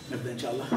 نبدا ان شاء الله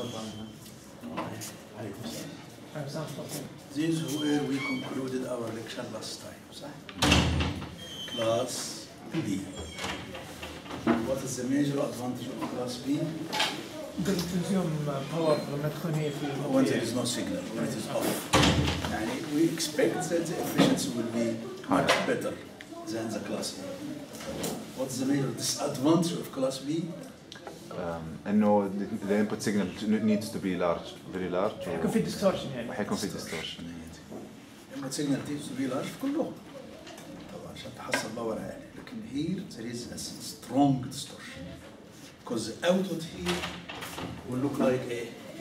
عليكم السلام This is where we concluded our lecture last time صح؟ Class B What is the major advantage of class B? بالتلفزيون باور لما تكون هي في When there is no signal, when it is off. يعني we expect that the efficiency will be much better than the class A. What is the major disadvantage of class B? Um, انه the input signal needs to be large very large يكون في ديستورشن يعني وحيكون في distortion input signal needs to be large في كلهم طبعا عشان تحصل باور عالي لكن here there is a strong distortion because the output here will look like a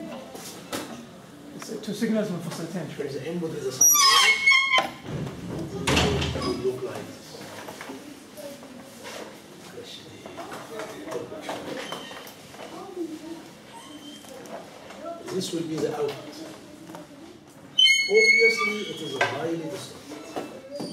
تو سيجنالز منفصلتين شوي the input is a sine wave it will look like this. This will be the output. Obviously, it is a highly distorted.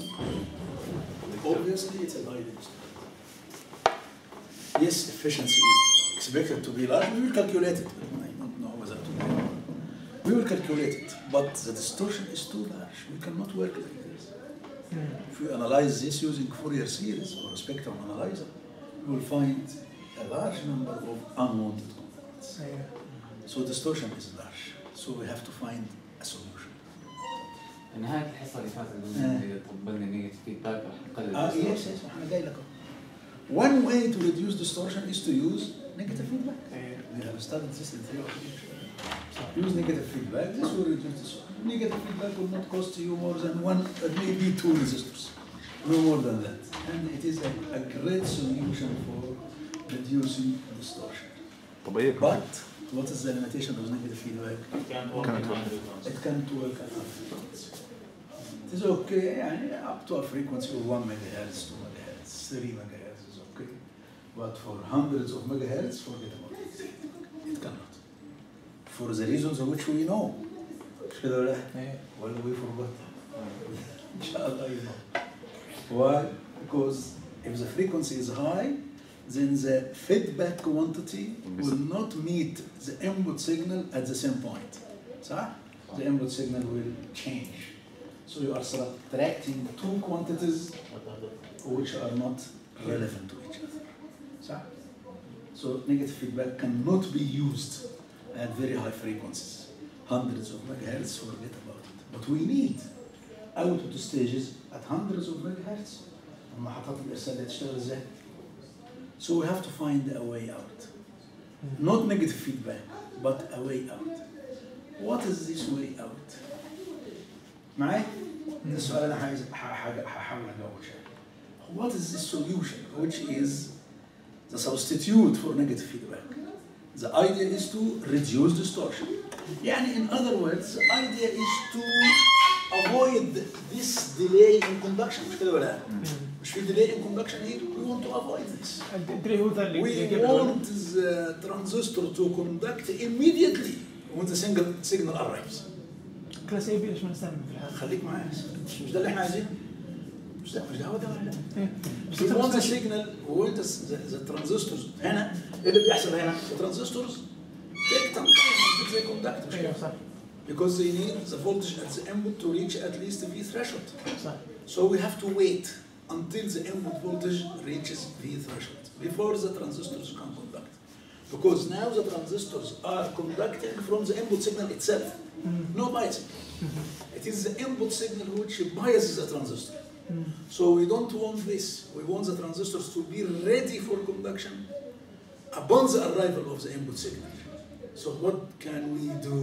Obviously, it's a highly distorted. Yes, efficiency is expected to be large. We will calculate it. I don't know whether to be. We will calculate it, but the distortion is too large. We cannot work like this. If we analyze this using Fourier series or a spectrum analyzer, we will find a large number of unwanted components. أيوه. So distortion is large. So we have to find a solution. نهاية الحصة اللي فاتت آه. قلنا إذا طبقنا نيجاتيف فيدباك راح نقلل Ah, الديستورشن. yes, yes, أنا جاي لك أهو. One way to reduce distortion is to use negative feedback. أيوه. We have studied this in theory. Use negative feedback. This will reduce distortion. Negative feedback will not cost you more than one, uh, maybe two resistors. No more than that. And it is a, a great solution for reducing distortion. طب ايه But what is the limitation of negative feedback? كانت واحدة. It can't work at high frequency. It is okay, يعني up to a frequency of 1 megahertz, 2 megahertz, 3 megahertz is okay. But for hundreds of megahertz, forget about it. It cannot. For the reasons which we know. مش كده ولا لا؟ أيوه. Well, we forgot. إن شاء الله you know. Why? Because if the frequency is high, then the feedback quantity will not meet the input signal at the same point. صح? The input signal will change. So you are subtracting two quantities which are not relevant to each other. صح? So negative feedback cannot be used at very high frequencies. Hundreds of megahertz, forget about it. But we need output stages at hundreds of megahertz. المحطات الإرسالية تشتغل ازاي؟ So we have to find a way out. Not negative feedback, but a way out. What is this way out? معايا؟ ده السؤال انا عايز ح- ح- هحاول اجاوب شويه. What is the solution which is the substitute for negative feedback? The idea is to reduce distortion. يعني in other words, the idea is to avoid this delay in conduction مش كده ولا لا؟ مش في delay in conduction here we want to avoid this. الدري هو ذا اللي We اللي قبل want the transistor to conduct immediately when the single signal arrives. كلاس اي بي ليش ما نستعمل في الحالة؟ خليك معايا مش مش ده اللي احنا عايزينه مش ده مش ده هو ده ولا لا إيه. بس We want the بس- signal when the, the, the transistors هنا ايه اللي بيحصل هنا؟ The transistors take some time until they conduct مش ايوه كده؟ صح because they need the voltage at the input to reach at least the V threshold. صح So we have to wait until the input voltage reaches V threshold before the transistors can conduct. Because now the transistors are conducting from the input signal itself, no biasing. It is the input signal which biases the transistor. So we don't want this. We want the transistors to be ready for conduction upon the arrival of the input signal. So what can we do?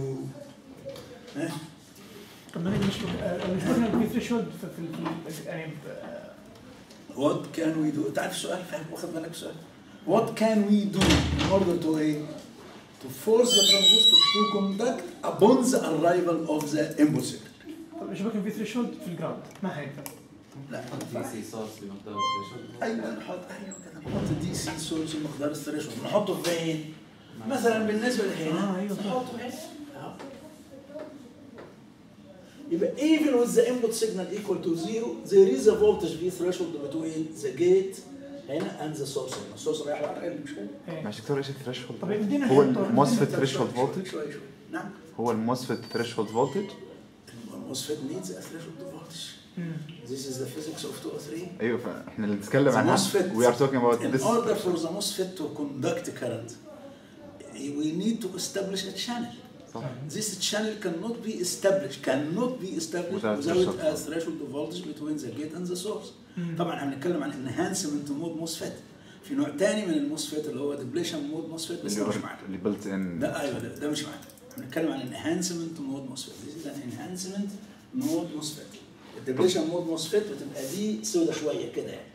Eh? طب ما نقدر نشوف الفيرنال في ثريشولد في في في- يعني آه، What can we do? تعرف السؤال فاهم واخد بالك السؤال؟ What can we do in order to eh, to force the transistor to conduct upon the arrival of the input signal? طب ايش بكون في ثريشولد في الجراوند ما حينفع لا دي سي سورس بمقدار threshold. ايوه نحط ايوه كده نحط الدي سي سورس ومقدار الثريشولد نحطه فين؟ مثلا بالنسبه لهنا آه، أيوة صح. نحطه هنا أهو. يبقى even with the input signal equal to zero there is a voltage V threshold between the gate هنا اند ذا سورس هنا السورس رايح على ال مش كده؟ إيه. ماشي دكتور ايش الثريشولد طب ادينا هو دكتور. الموسفيت طب ثريشولد شوي- فولتج شوي شوي نعم هو الموسفيت ثريشولد فولتج الموسفيت needs a threshold voltage مم. this is the physics of 203 ايوه فاحنا اللي بنتكلم The عنها MOSFET. we are talking about In this order for the MOSFET to conduct current, we need to establish a channel. صح This channel cannot be established, cannot be established Without without, threshold. a threshold of voltage between the gate and the source. مم. طبعا احنا بنتكلم عن enhancement mode MOSFET. في نوع تاني من الموسفيت اللي هو depletion mode MOSFET بس اللي ده مش هو معانا. اللي built in ده ايوه ده, ده مش معانا. احنا بنتكلم عن enhancement mode MOSFET. This is an enhancement mode MOSFET. الدبليشن مود موسفيت بتبقى دي سودة شويه كده يعني.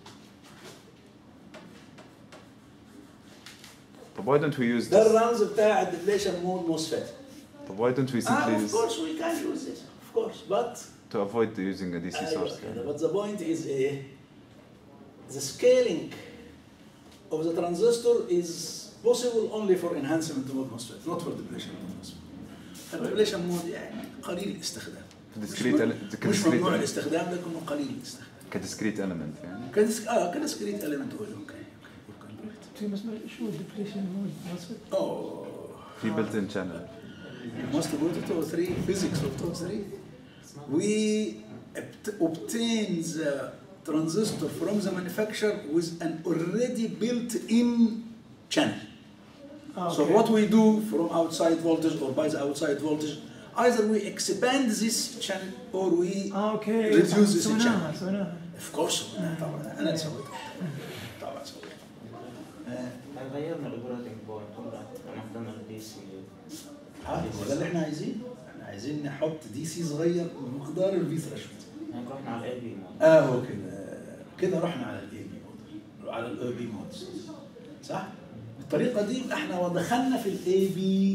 طب why don't we use ده this الرمز بتاع الدبليشن مود موسفيت. طب why don't we Ah, simply of use course we can use this, of course, but to avoid using a DC أيوة source كده. يعني. but the point is ايه؟ The scaling of the transistor is possible only for enhancement mode MOSFET, not for depletion mode MOSFET. الدبليشن مود يعني قليل الاستخدام. في مش discrete مم- ele- مش ممنوع discrete الاستخدام لكنه قليل الاستخدام. كدiscrete element يعني كدس اه كدسكريت element oil اوكي اوكي في بس شو الدبليشن مود مصفت؟ اوه في built in channel You must go to 203, physics of 203. We obt- obtain the transistor from the manufacturer with an already built-in channel. اه So what we do from outside voltage or by the outside voltage, either we expand this channel or we, اه اوكي Reduce this سويناها سويناها of course, طبعا انا اللي سويتها. طبعا سويتها. آه، غيرنا الاوبريتنج بوينت ولا لما اخترنا الدي سي ها هو ده اللي احنا عايزينه. احنا عايزين نحط دي سي صغير بمقدار الفي ثريشولد. يعني رحنا على الاي بي مود اه هو كده كده رحنا على الاي بي مود على الاي بي مود صح؟ بالطريقه دي يبقى احنا دخلنا في الاي بي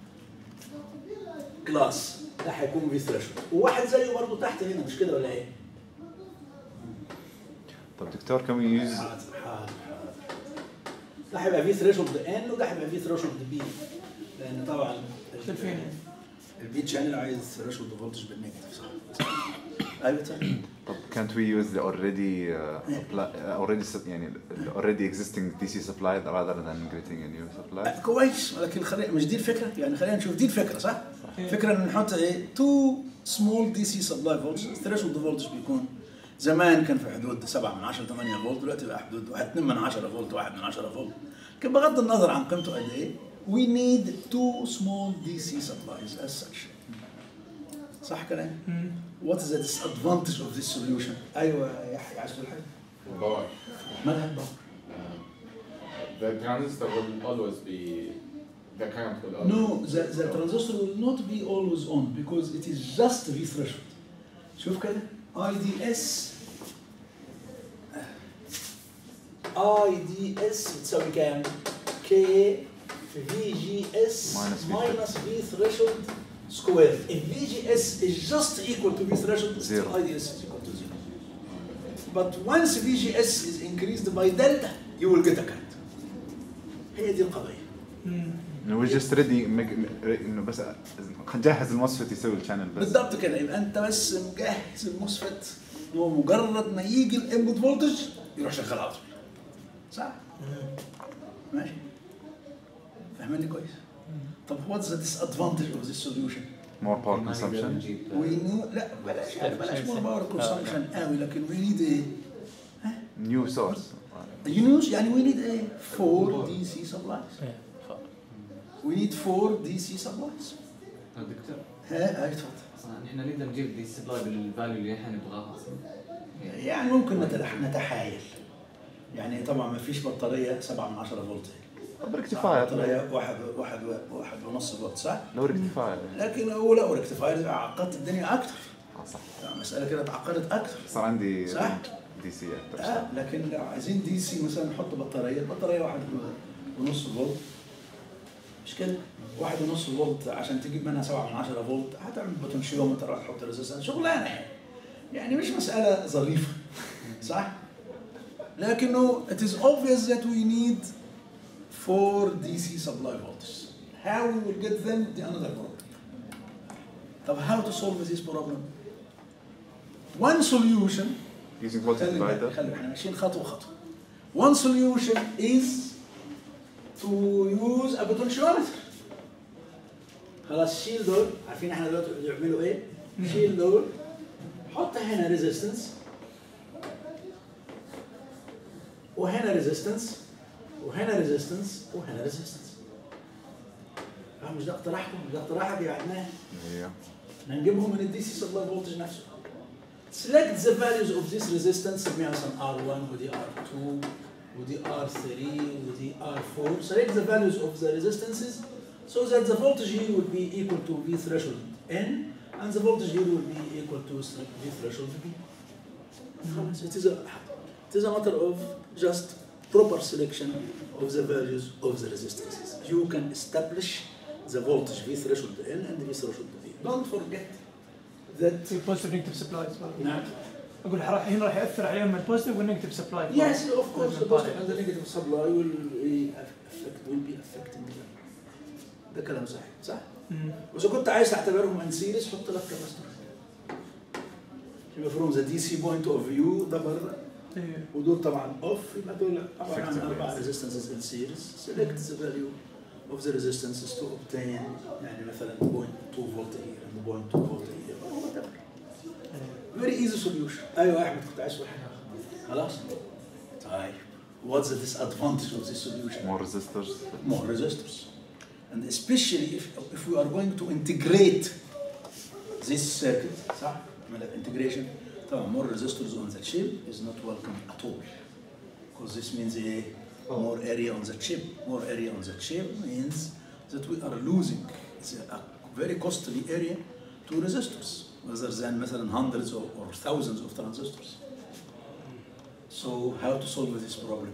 كلاس ده هيكون في ثريشولد وواحد زيه برضه تحت هنا مش كده ولا ايه؟ طب دكتور can we use حاضر حاضر حاضر ده هيبقى في ثريشولد ان وده هيبقى في ثريشولد بي لان طبعا شايفين البي شانل عايز ثريشولد فولتج بالنيجاتيف صح؟ ايوه صح طب can't we use the already uh, apply, uh, already sup- يعني the already existing DC supply rather than getting a new supply آه، كويس ولكن خلينا مش دي الفكره يعني خلينا نشوف دي الفكره صح؟ الفكره ان نحط ايه؟ تو سمول دي سي سبلاي فولتج ثريشولد فولتج بيكون زمان كان في حدود 7 من 10 8 فولت دلوقتي بقى حدود 2 من 10 فولت 1 من 10 فولت لكن بغض النظر عن قيمته قد ايه we need two small DC supplies as such صح كلام؟ What is the disadvantage of this solution؟ ايوه يا يحيى عايز تقول حاجه؟ Power. مالها الباور؟ The transistor will always be, the current will always No, the, the transistor will not be always on because it is just V threshold. شوف كده IDS IDS بتساوي كام؟ K VGS Minus V minus V threshold squared. If VGS is just equal to V threshold, still Zero. IDS is equal to zero. But once VGS is increased by delta, you will get a current. هي دي القضية. انه we just ready make انه بس نجهز الموسفيت يسوي الشانل بس بالضبط كده يبقى انت بس مجهز الموسفيت هو مجرد ما يجي الانبوت فولتج يروح شغال على طول صح؟ ماشي فاهمني كويس؟ طب واتس ذا ديس ادفانتج اوف ذيس سوليوشن؟ more power ما نقدر consumption نجيب وي نو لا بلاش يعني بلاش مور باور كونسامشن قوي لكن وي نيد ايه؟ new source يونيوز يعني وي نيد ايه؟ فور دي سي سبلايز وي نيد فور دي سي سبلايز دكتور ها هاي تفضل اصلا احنا نقدر نجيب دي سبلاي بالفاليو اللي احنا نبغاها اصلا يعني ممكن نتح- نتحايل يعني طبعا ما فيش بطاريه 7 من 10 فولت طب ريكتيفاير بطاريه واحد واحد واحد ونص فولت صح؟ لو ريكتيفاير لكن هو لا ريكتيفاير عقدت الدنيا اكثر اه صح يعني مساله كده اتعقدت اكثر صار عندي صح. دي سي اكثر آه لكن لو عايزين دي سي مثلا نحط بطاريه البطاريه واحد ونص فولت مش كده؟ واحد ونص فولت عشان تجيب منها 7 من 10 فولت هتعمل بوتنشيومتر هتحط ريزيستنس شغلانه يعني يعني مش مساله ظريفه صح؟ لكنه it is obvious that we need four DC supply voltages. How we will get them, the another problem. طب how to solve this problem? One solution using voltage خلي بالك divider خلي احنا ماشيين خطوه خطوه one solution is to use a potentiometer خلاص شيل دول عارفين احنا دلوقتي بيعملوا ايه؟ شيل دول حط هنا ريزيستنس وهنا ريزيستنس وهنا ريزيستنس وهنا ريزيستنس مش ده اقتراحكم مش ده اقتراحك يا عدنان Yeah. هنجيبهم من الدي سي سبلاي فولتج نفسه select the values of this resistance سميها مثلا R1 ودي R2 ودي R3 ودي R4 select the values of the resistances so that the voltage here will be equal to V threshold N and the voltage here will be equal to V threshold V خلاص it is a it is a matter of just proper selection of the values of the resistances you can establish the voltage V threshold N and V threshold V don't forget that في بوزيتيف نيجاتيف سبلايز نعم اقول راح هنا راح ياثر عليهم البوزيتيف والنيجاتيف سبلاي Yes, of course, the positive and the negative supply will be affect will be affecting them. ده كلام صحيح صح؟ وإذا كنت عايز تعتبرهم ان سيريس حط لك كاباستور. يبقى from the DC point of view ده بره ودول طبعا اوف يبقى دول عباره عن Effective اربع yes. resistances in series. Select the value of the resistances to obtain يعني مثلا 0.2 volt here and 0.2 volt here or whatever. Very easy solution. ايوه يا احمد كنت عايز تقول حاجه. خلاص؟ طيب. What's the disadvantage of this solution? More resistors. more resistors. And especially if, if we are going to integrate this circuit, صح؟ نعمل integration طبعا more resistors on the chip is not welcome at all. Because this means a more area on the chip. More area on the chip means that we are losing it's a, a very costly area to resistors rather than مثلا hundreds or, or thousands of transistors. So how to solve this problem?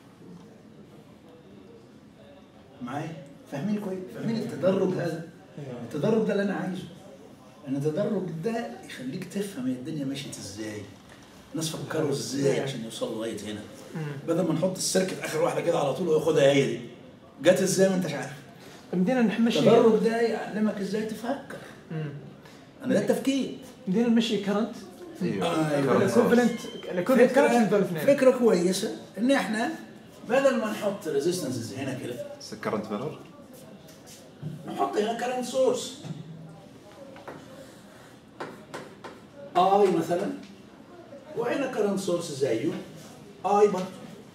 معايا فاهمين كويس فاهمين التدرج هذا التدرج ده اللي انا عايزه ان التدرج ده يخليك تفهم هي الدنيا مشيت ازاي الناس فكروا ازاي عشان يوصلوا لغايه هنا بدل ما نحط السيركت اخر واحده كده على طول وياخدها هي دي جت ازاي ما انتش عارف بدينا نمشي التدرج ده يعلمك ازاي تفكر مم. انا ده التفكير بدينا نمشي كرنت ايوه أيوة. الاكوفلنت الاكوفلنت كرنت دول الاثنين فكره كويسه ان احنا بدل ما نحط ريزيستنسز هنا كده كرنت ميرور نحط هنا كرنت سورس اي مثلا وهنا كرنت سورس زيه اي برضه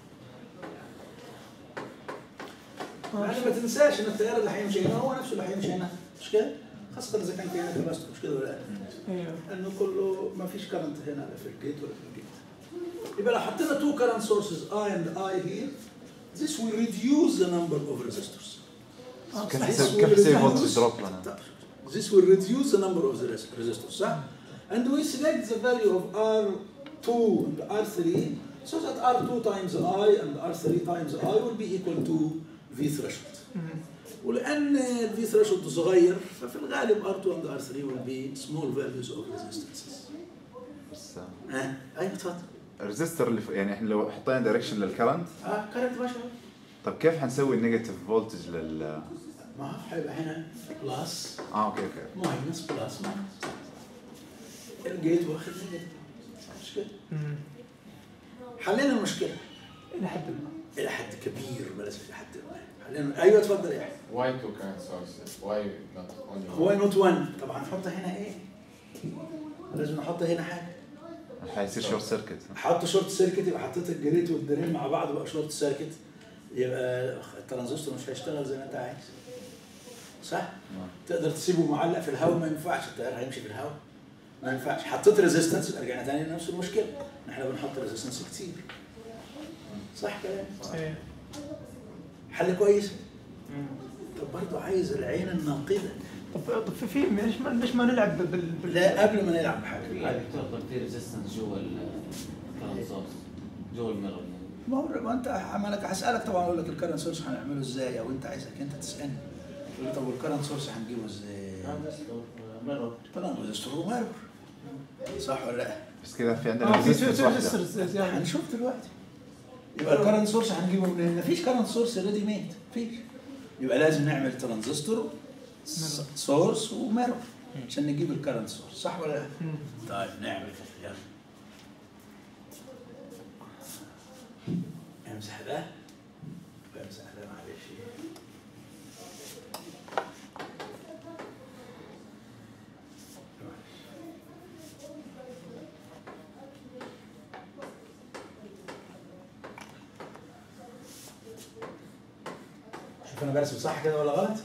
يعني ما تنساش ان التيار اللي هيمشي هنا هو نفسه اللي هيمشي هنا مش كده؟ خاصة إذا كان في هنا كباستور مش كده ولا لا؟ ايوه لأنه كله ما فيش كرنت هنا لا في الجيت ولا في الجيت. يبقى لو حطينا two current sources I and I here this will reduce the number of resistors. كيف This حسب will كيف حسب reduce- فولتج دروب لنا This will reduce the number of the res- resistors, صح؟ And we select the value of R2 and R3 so that R2 times I and R3 times I will be equal to V threshold. ولأن V threshold صغير ففي الغالب R2 and R3 will be small values of resistances. بس ها؟ أيوة اتفضل. الريزستور اللي ف- يعني احنا لو حطينا دايركشن للكرنت اه كانت ماشية طب كيف حنسوي النيجاتيف فولتج لل ما هو هيبقى هنا بلس اه اوكي اوكي ماينس بلس ماينس. الجيت واخد نيجاتيف. مش كده؟ مم. حلينا المشكلة. الى حد ما الى حد كبير بلاش الى حد ما حاليا ايوه اتفضل يا احمد Why two current sources? Why not only هو one? نوت 1 طبعا نحط هنا ايه؟ لازم نحط هنا حاجه حيصير شورت سيركت حط شورت سيركت يبقى حطيت الجريت والدرين مع بعض بقى شورت سيركت يبقى الترانزستور مش هيشتغل زي ما انت عايز صح؟ تقدر تسيبه معلق في الهواء ما ينفعش التيار هيمشي في الهواء ما ينفعش حطيت ريزيستنس رجعنا تاني لنفس المشكله ان احنا بنحط ريزيستنس كتير صح كلام ايه حل كويس طب برضه عايز العين الناقده طب طب في في ليش ما ليش ما نلعب بال بال لا قبل ما نلعب بحاجه في دكتور طب في ريزيستنس جوا الكرنت سورس جوا الميرور يعني ما هو ما انت عملك هسالك طبعا اقول لك الكرنت سورس هنعمله ازاي او انت عايزك انت تسالني تقول لي طب والكرنت سورس هنجيبه ازاي؟ مرة طبعا ريزستور ومارور صح ولا لا؟ بس كذا في عندنا اه في ريزستنس في واحده ريزسترز زياده هنشوف دلوقتي يبقى الكرنت سورس هنجيبه منين؟ مفيش كرنت سورس ريدي ميد مفيش يبقى لازم نعمل ترانزستور سورس ومارور عشان نجيب الكرنت سورس صح ولا لا؟ مم. طيب نعمل كده يلا امسح ده وامسح ده معلش شوف انا برسم صح كده ولا غلط؟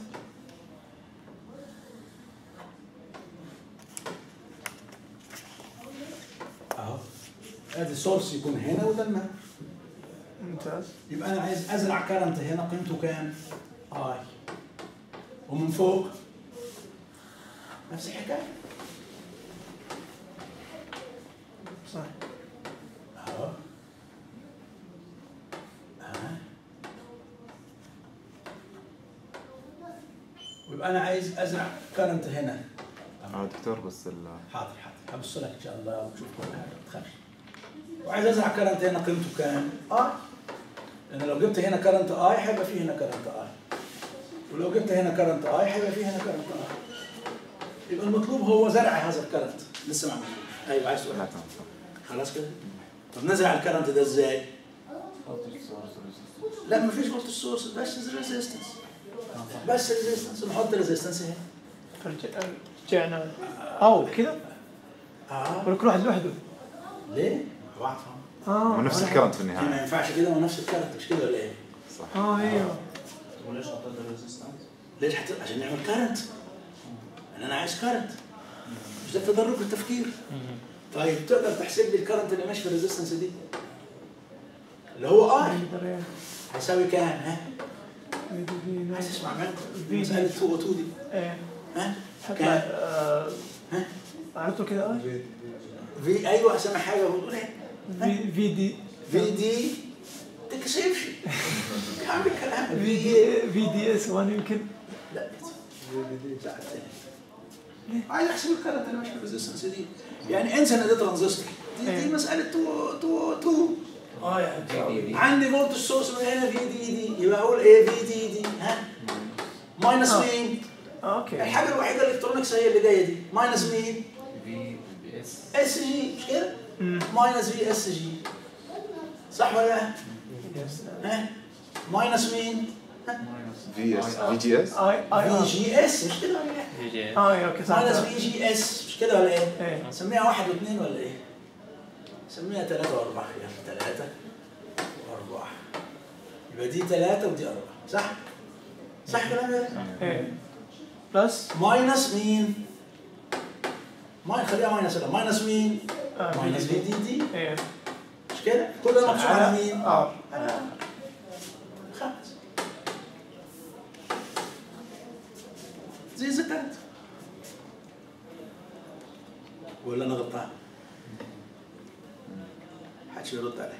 اهو ادي السورس يكون هنا وده الماء ممتاز يبقى انا عايز ازرع كرنت هنا قيمته كام؟ اي ومن فوق نفس الحكايه صح اهو ها ويبقى انا عايز ازرع كرنت هنا اه دكتور بس ال حاضر حاضر هبص لك ان شاء الله وتشوف كل حاجه ما تخافش وعايز ازرع كرنت هنا قيمته كام؟ اي لان لو جبت هنا كرنت اي هيبقى فيه هنا كرنت اي ولو جبت هنا كرنت اي هيبقى فيه هنا كرنت اي يبقى المطلوب هو زرع هذا الكرنت لسه ما عملناش ايوه عايز تقول لا حاجة؟ تمام خلاص كده طب نزرع الكرنت ده ازاي؟ لا ما فيش فولت سورس بس ريزيستنس بس ريزيستنس نحط ريزيستنس هنا فرج- رجعنا او كذا اه ولا كل واحد لوحده ليه؟ واحد اه ونفس أنا- الكرنت في ما النهايه ينفعش كده ونفس الكرنت مش كده ولا ايه؟ صح اه ايوه وليش حطيت الريزستنس؟ ليش حت... عشان نعمل كارنت انا انا عايز كارنت مش ده تدرج التفكير طيب تقدر تحسب لي الكارنت اللي ماشي في الريزستنس دي اللي هو اي نقدر إيه. هيساوي كام ها في دي دي عايز تسمع منكم في مساله دي 2 او 2 دي ايه ها حتى كام آه، ها عرفتوا كذا اه في ايوه اسمع حاجه بقول ايه في في دي في دي تكسبش كمل كلام في في دي في دي اس 1 يمكن لا لا تاني. عايز احسب الكارنت اللي ماشي في الريزستنس دي يعني انسى ان ده ترانزستور دي, دي إيه. مساله 2 2 2 اه يا حبيبي عندي فولت سورس من هنا في دي دي يبقى اقول ايه في دي دي ها ماينس آه. مين؟ آه، اوكي الحاجه الوحيده الالكترونكس هي اللي جايه دي ماينس مين؟ في بي اس اس جي مش كده؟ مم. ماينس في اس جي صح ولا لا؟ يس. ها؟ ماينس مين؟ في اس في جي اس اي اي في جي اس مش كده ولا لا؟ جي جي اه إيه، اوكي صح ماينس صح. في جي اس مش كده ولا ايه؟ ايه سميها واحد واثنين ولا ايه؟ سميها ثلاثة وأربعة يعني ثلاثة وأربعة يبقى دي ثلاثة ودي أربعة صح؟ صح كلام ده؟ ايه بلس ماينس مين؟ ماين خليها ماينس ولا ماينس مين؟ آه، ماينس في في دي دي ايه مش كده؟ كل ده مقسوم على مين؟ ار على خمس زي ذكرت ولا انا غلطان؟ حدش يرد عليه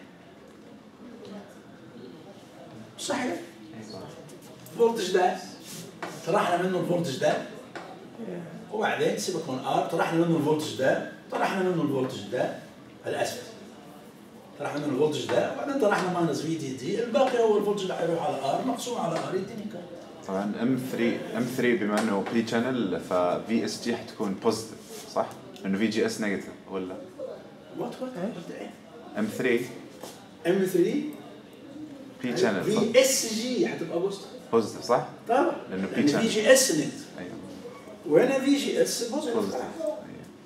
صحيح الفولتج ده طرحنا منه الفولتج ده إيه. وبعدين سيبك من ار طرحنا منه الفولتج ده طرحنا منه الفولتج ده هذا اسفل طرحنا منه الفولتج ده وبعدين طرحنا ماينس في دي دي الباقي هو الفولتج اللي حيروح على ار مقسوم على ار يديني كام طبعا ام 3 ام 3 بما انه بي شانل ففي اس جي حتكون بوزيتيف صح؟ لانه في جي اس نيجاتيف ولا وات وات إيش؟ ام 3 ام 3 بي شانل صح؟ في اس جي هتبقى بوزيتيف بوزيتيف صح؟ طبعا لأنه لان في في channel. جي اس نيجاتيف ايوه وهنا في جي اس بوزيتيف بوزيتيف أيوة.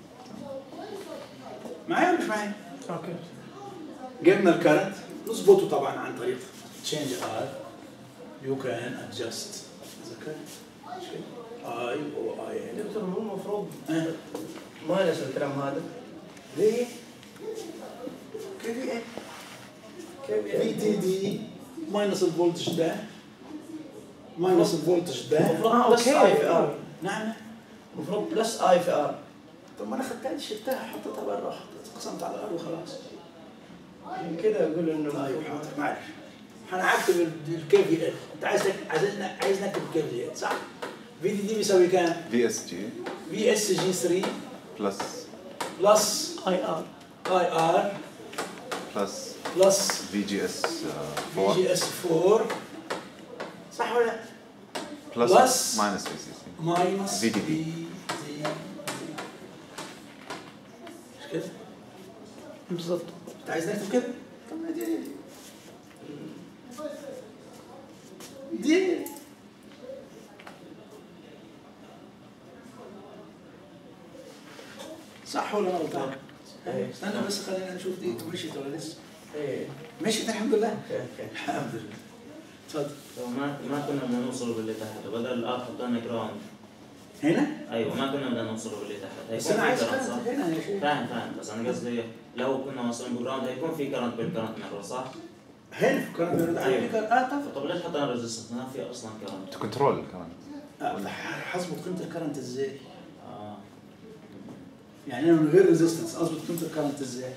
معايا ولا مش معايا؟ اوكي جبنا الكرنت نظبطه طبعا عن طريق تشينج ار يو كان ادجست ذا كرنت اي او اي دكتور مو المفروض ها ما نسى الكلام هذا ليه؟ كيف ايه؟ كيف في يعني؟ تي دي ماينس الفولتج ده ماينس الفولتج ده المفروض آه، بلس أوكي. اي في ار نعم المفروض بلس اي في ار طب ما انا خدتها شلتها حطيتها برا حطيت قسمت على الار وخلاص من كذا اقول انه طيب حاضر معلش انا هكتب الكي في ال انت عايز تك- عايز عايز نكتب الكي في ال صح؟ في دي دي بيساوي كام؟ في اس جي في اس جي 3 بلس بلس اي ار اي ار بلس بلس في جي اس في 4 جي اس 4 صح ولا لا؟ بلس plus ماينس في سي سي ماينس VDD. في دي مش كده؟ بالضبط انت عايز نكتب كده؟ طب ما دي دي صح ولا انا غلطان؟ إيه. استنى بس خلينا نشوف دي مشيت ولا لسه ايه مشيت الحمد لله اوكي اوكي الحمد لله تفضل فما ما كنا بدنا نوصل باللي تحت بدل الارض حطينا جراوند هنا ايوه ما كنا بدنا نوصل باللي تحت بس هيكون انا في عايز كرنت صح؟ كرنت هنا يا شيخ فاهم فاهم بس انا قصدي لو كنا واصلين بالجراوند هيكون في كرنت بالكرنت مره صح؟ هنا في كرنت بيرد على أيوة. فكرة اه طبعا طب ليش حطينا ريزيستنس؟ ما في اصلا كرنت تو كنترول كمان آه، حظبط قيمة الكرنت ازاي؟ اه يعني انا من غير ريزيستنس اظبط قيمة الكرنت ازاي؟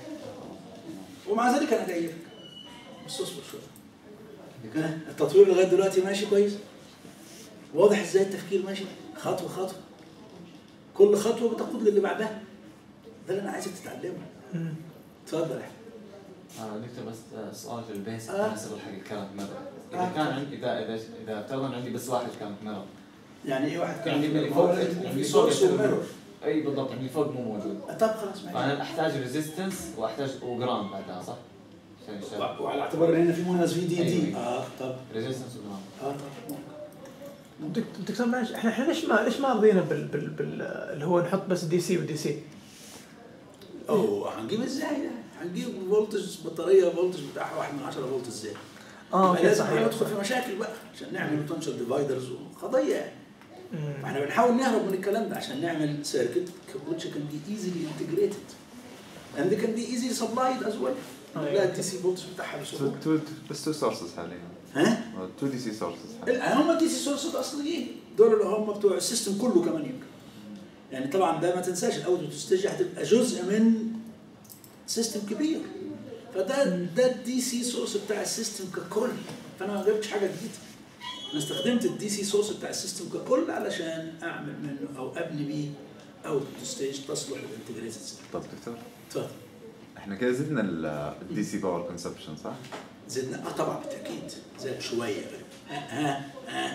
ومع ذلك انا جاي لك بس اصبر شوية ها، التطوير لغاية دلوقتي ماشي كويس واضح ازاي التفكير ماشي خطوة خطوة كل خطوة بتقود للي بعدها ده اللي انا عايزك تتعلمه مم. اتفضل يا أحمد. آه دكتور بس آه، سؤال في البيس آه. تناسب حق الكرنت ميرور آه. اذا كان عندي اذا اذا اذا افترضنا عندي بس واحد كرنت ميرور يعني ايه واحد يعني كان من فوق هو لازم يكون يعني في فوق سورس الترمينال. وميرور اي بالضبط يعني فوق مو موجود طب خلاص ماشي فانا احتاج ريزيستنس واحتاج وجراوند بعدها صح؟ عشان يشتغل و- وعلى اعتبار ان هنا في مونس في دي دي أيوة. اه طب ريزيستنس وجراوند اه طب دك- دكتور معلش احنا احنا ليش ما ليش ما رضينا بال, بال, بال اللي هو نحط بس دي سي ودي سي اوه هنجيب ازاي ده؟ هنجيب فولتج بطاريه فولتج بتاعها 1 من 10 فولت ازاي؟ اه يبقى اوكي لازم صحيح ندخل في مشاكل بقى عشان نعمل بوتنشال ديفايدرز وقضيه يعني مم. احنا بنحاول نهرب من الكلام ده عشان نعمل سيركت which can be easily integrated and they can be easily supplied as well أيوة. لا الدي سي فولتج بتاعها تو بسهوله تو بس تو سورسز حاليا ها؟ تو دي سي سورسز حاليا هم الدي سي سورسز الاصليين دول اللي هم بتوع السيستم كله كمان يمكن يعني طبعا ده ما تنساش الاوتو ستيج هتبقى جزء من سيستم كبير فده ده الدي سي سورس بتاع السيستم ككل فانا ما جبتش حاجه جديده انا استخدمت الدي سي سورس بتاع السيستم ككل علشان اعمل منه او ابني بيه اوتو ستيج تصلح للانتجريتد سيستم طب دكتور اتفضل احنا كده زدنا الدي سي باور كونسبشن صح؟ زدنا اه طبعا بالتاكيد زاد شويه ها ها ها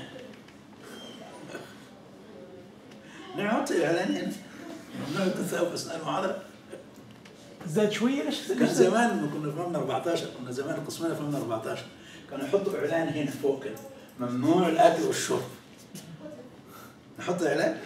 نحط الاعلان هنا نقعد نتثاوب اثناء المحاضره زاد شويه ليش كان ليش زاد؟ زمان لما كنا في مبنى 14 كنا زمان قسمنا في مبنى 14 كانوا يحطوا اعلان هنا فوق كده ممنوع الاكل والشرب نحط اعلان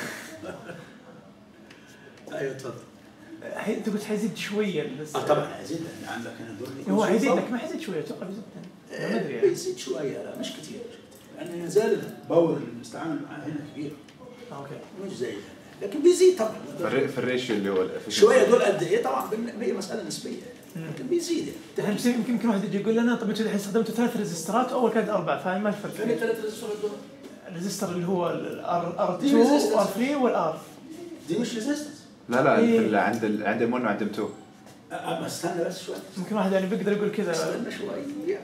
ايوه اتفضل هي- انت قلت حيزيد شويه بس اه طبعا هيزيد لان عندك هنا دور هو حيزيد لك ما حيزيد شويه اتوقع بيزيد ما ادري يعني بيزيد شويه لا مش كتير مش كتير لان زال الباور اللي بنستعمل معاه هنا كبير آه، اوكي مش زي لكن بيزيد طبعا في الري- في الريشيو اللي هو الefficiency. شويه دول قد ايه طبعا بن- هي مساله نسبيه مم. لكن بيزيد الحين يعني بس يمكن يمكن واحد يجي يقول لنا طب انتوا الحين استخدمتوا ثلاث ريزسترات واول كانت اربعه فهاي ما فين الفرق الثلاث ريزستورات دول؟ الريزستر اللي هو الار دي 2 resistance. وار 3 والار دي مش ريزيستنس لا لا إيه. في ال- عند ال- عند ام 1 وعند ام 2 اما استنى بس شويه ممكن واحد يعني بيقدر يقول كذا استنى شويه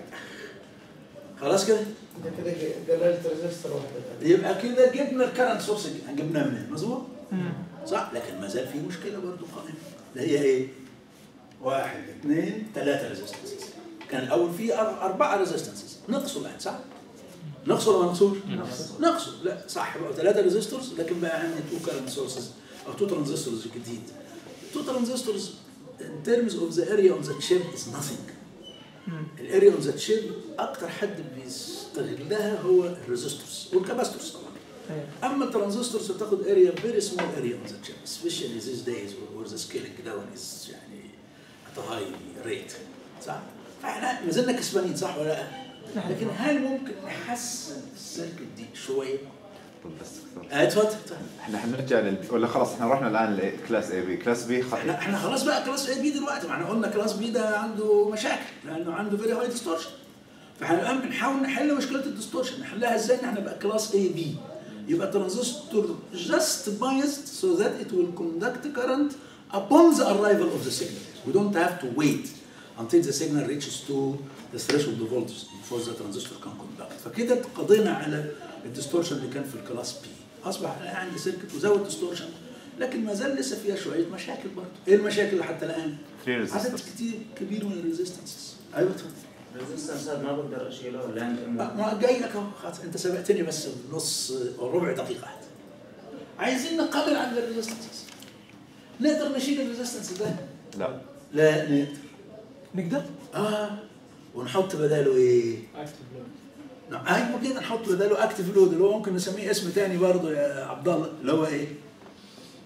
خلاص كده كده قللت ريزستور واحده يبقى كده جبنا الكرنت سورس جبناه منين مظبوط مم. صح لكن ما زال في مشكله برضه قائمه اللي هي ايه؟ واحد اثنين ثلاثه ريزيستنسز كان الاول في أر- اربعه ريزيستنسز نقصوا الان صح؟ نقصوا ولا ما نقصوش؟ نقصوا لا صح بقوا ثلاثه ريزيستورز لكن بقى عندي تو كرنت سورسز او تو ترانزستورز جديد تو ترانزستورز in terms of the area on the chip is nothing مم. الاريا اون ذا تشيب اكتر حد بيستغلها هو الريزيستورز والكاباستورز طبعا إيه. اما الترانزستورز بتاخد اريا فيري سمول اريا اون ذا تشيب سبيشالي ذيس دايز وير ذا سكيلينج داون از يعني ات هاي ريت صح؟ فاحنا ما زلنا كسبانين صح ولا لا؟ لكن هل ممكن نحسن السيركت دي شويه؟ طب بس دكتور آه، اتفضل اتفضل. احنا حنرجع لل ولا خلاص احنا رحنا الان لكلاس اي بي كلاس بي احنا احنا خلاص بقى كلاس اي بي دلوقتي ما احنا قلنا كلاس بي ده عنده مشاكل لانه عنده فيري هاي ديستورشن فاحنا الان بنحاول نحل مشكله الديستورشن نحلها ازاي ان احنا بقى كلاس اي بي يبقى ترانزستور just biased so that it will conduct current upon the arrival of the signal we don't have to wait until the signal reaches to the threshold of voltage before the transistor can conduct فكده قضينا على الديستورشن اللي كان في الكلاس بي اصبح انا عندي سيركت وزود ديستورشن لكن ما زال لسه فيها شويه مشاكل برضه ايه المشاكل اللي حتى الان 3 عدد ريزيستورز كتير كبير من الريزيستنسز ايوه اتفضل الريزستنس هذا ما بقدر اشيله لان ما جاي لك اهو خلاص انت سبقتني بس بنص او ربع دقيقه واحده عايزين نقابل عن الريزيستنسز نقدر نشيل الريزيستنس ده لا لا نقدر نقدر؟ اه ونحط بداله ايه؟ نعم ايوه كده نحط بداله اكتف لود اللي هو ممكن نسميه اسم تاني برضه يا عبد الله اللي هو ايه؟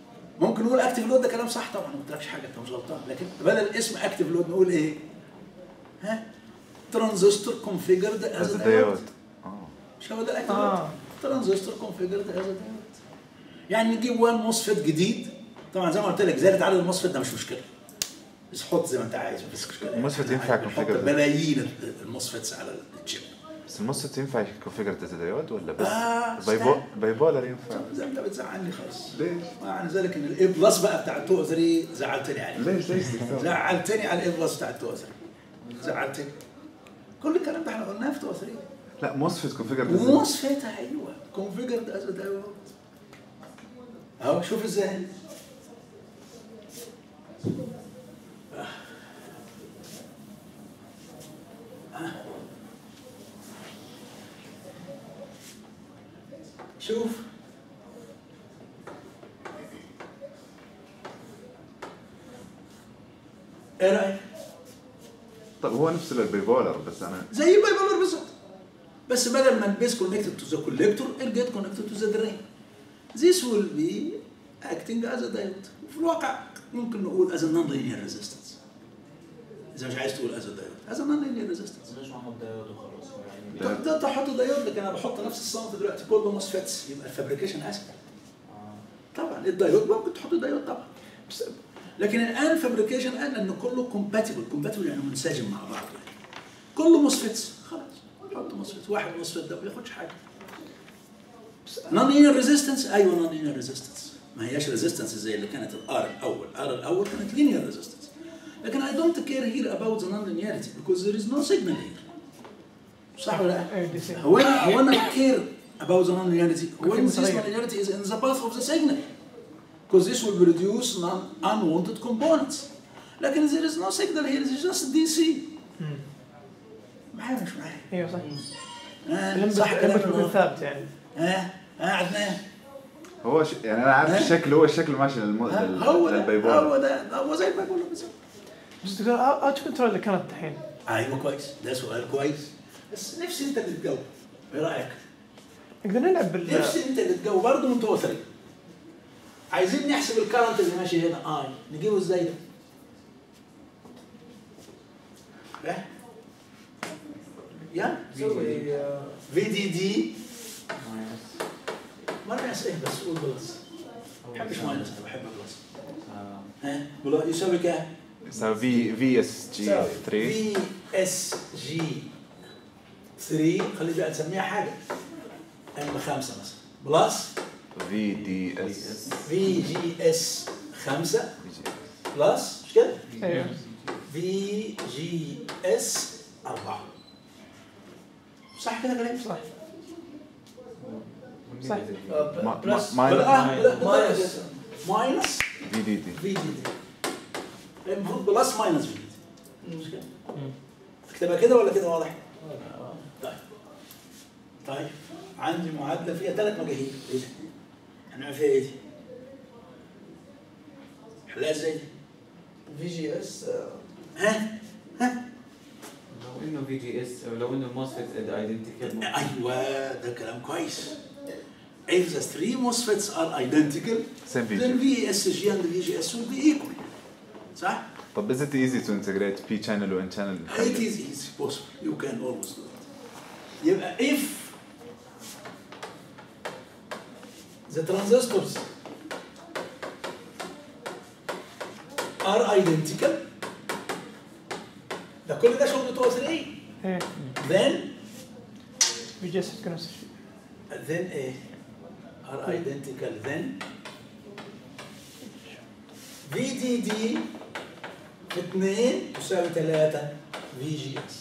ممكن نقول اكتف لود ده كلام صح طبعا ما قلتلكش حاجه انت مش غلطان لكن بدل اسم اكتف لود نقول ايه؟ ها؟ ترانزستور كونفيجرد از از دايود اه مش هو ده الاكتف لود؟ اه ترانزستور كونفيجرد از دايود يعني نجيب وان موسفيت جديد طبعا زي ما قلت لك زياده عدد الموسفيت ده مش مشكله بس حط زي ما انت عايز مفيش مشكله الموسفيت ينفع بنحط configure ده؟ ملايين الموسفيتس على الشيب بس الموسفيت ينفع يكونفيجر از دايود ولا بس آه، بايبو بايبولر ينفع زي ما انت بتزعلني خالص ليش؟ معنى ذلك ان الاي بلس بقى بتاع 2 3 زعلتني عليه ليش ليش دكتور؟ زعلتني على الاي بلس بتاع 2 3 زعلتني كل الكلام ده احنا قلناه في 2 3 لا موسفيت كونفيجر وموسفيت ايوه كونفيجرد از دايود اهو شوف ازاي شوف ايه رايك؟ طب هو نفس البايبولر بس انا زي البايبولر بالظبط بس بدل ما البيس كونكتد تو ذا كوليكتور الجيت كونكتد تو ذا درين This will be acting as a diode وفي الواقع ممكن نقول as a non-linear resistance إذا مش عايز تقول as a diode as a non-linear resistance ليش ما احط دايود وخلاص يعني ده- طب ده تحط دايود لكن انا بحط نفس الصنف دلوقتي كله موسفيتس يبقى الفابريكيشن اسهل آه. طبعا الدايود ممكن تحط دايود طبعا بس لكن الان فابريكيشن قال ان كله كومباتبل كومباتبل يعني منسجم مع بعض يعني كله موسفيتس خلاص حط موسفيت واحد موسفيت ده ما بياخدش حاجه نون لينير ريزيستنس ايوه نون لينير ريزيستنس ما هياش ريزيستنس زي اللي كانت الار الاول الار الاول كانت لينير ريزيستنس لكن I don't care here about the non-linearity because there is no signal here صح ولا لا؟ اي دي سي هو انا هو انا care about the non-linearity when this متغير. non-linearity is in the path of the signal because this will produce non unwanted components لكن there is no signal here it's just DC مم. معايا مش معايا ايوه صح آه، اللمبة صح اللمبة كلامي بيكون ولا؟ ثابت يعني اه اه عدنان هو ش... يعني انا عارف ها؟ الشكل هو الشكل ماشي للم... ها، لل... هو ده للبايبولر هو ده هو زي البايبولر بالظبط بس دكتور اوت كنترول اللي كانت الحين ايوه كويس ده سؤال كويس بس نفسي انت اللي تجاوب ايه رايك؟ نقدر نلعب بال نفسي انت اللي تجاوب برضه من توتري عايزين نحسب الكرنت اللي ماشي هنا اي نجيبه ازاي ده؟ ها؟ يا سوي في دي دي ماينس ماينس ايه بس قول بلس ما بحبش ماينس انا بحب بلس آه. ها بلس يساوي كام؟ يساوي في في اس جي 3 في اس جي 3 خلي بقى نسميها حاجه ام 5 مثلا بلس في دي اس في جي اس 5 في جي بلس مش كده؟ ايوه في جي اس 4 صح كده كلام صح صح ما- ما- بلس ماينس. ماينس ماينس في دي دي في دي دي المفروض بلس ماينس في دي دي مش كده؟ اكتبها كده ولا كده واضح؟ طيب طيب عندي معادله فيها ثلاث مجاهيل ايه ده؟ هنعمل فيها ايه دي؟ حلها ازاي دي؟ في جي اس ها؟ ها؟ لو انه في جي اس او لو انه الموسفيت ايدنتيكال ايوه ده كلام كويس If the three MOSFETs are identical, سيم في then جي VSG and VGS will be equal. صح؟ طب is it easy to integrate P channel و N channel It is easy possible. You can always do it. يبقى if the transistors are identical ده كل ده شغل 2 3 ايه then في جي اس تكون نفس الشيء then ايه are identical then VDD في 2 تساوي 3 VGS